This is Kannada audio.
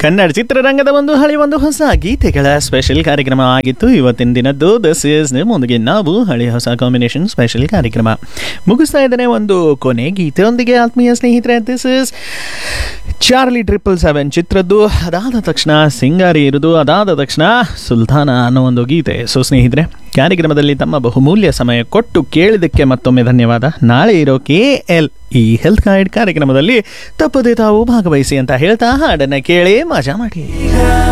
ಕನ್ನಡ ಚಿತ್ರರಂಗದ ಒಂದು ಹಳೆ ಒಂದು ಹೊಸ ಗೀತೆಗಳ ಸ್ಪೆಷಲ್ ಕಾರ್ಯಕ್ರಮ ಆಗಿತ್ತು ಇವತ್ತಿನ ದಿನದ್ದು ದಿಸ್ ಇಸ್ ನಿಮ್ಮೊಂದಿಗೆ ನಾವು ಹಳೆ ಹೊಸ ಕಾಂಬಿನೇಷನ್ ಸ್ಪೆಷಲ್ ಕಾರ್ಯಕ್ರಮ ಮುಗಿಸ್ತಾ ಇದ್ದೇನೆ ಒಂದು ಕೊನೆ ಗೀತೆಯೊಂದಿಗೆ ಆತ್ಮೀಯ ಸ್ನೇಹಿತರೆ this is Charlie triple seven ಚಿತ್ರದ್ದು ಅದಾದ ತಕ್ಷಣ ಸಿಂಗಾರಿ ಇರುವುದು ಅದಾದ ತಕ್ಷಣ ಸುಲ್ತಾನ ಅನ್ನೋ ಒಂದು ಗೀತೆ ಸೊ ಸ್ನೇಹಿತರೆ ಕಾರ್ಯಕ್ರಮದಲ್ಲಿ ತಮ್ಮ ಬಹುಮೂಲ್ಯ ಸಮಯ ಕೊಟ್ಟು ಕೇಳಿದ್ದಕ್ಕೆ ಮತ್ತೊಮ್ಮೆ ಧನ್ಯವಾದ ನಾಳೆ ಇರೋ K L E health guide ಕಾರ್ಯಕ್ರಮದಲ್ಲಿ ತಪ್ಪದೆ ತಾವು ಭಾಗವಹಿಸಿ ಅಂತ ಹೇಳ್ತಾ ಹಾಡನ್ನು ಕೇಳಿ ಮಜಾ ಮಾಡಿ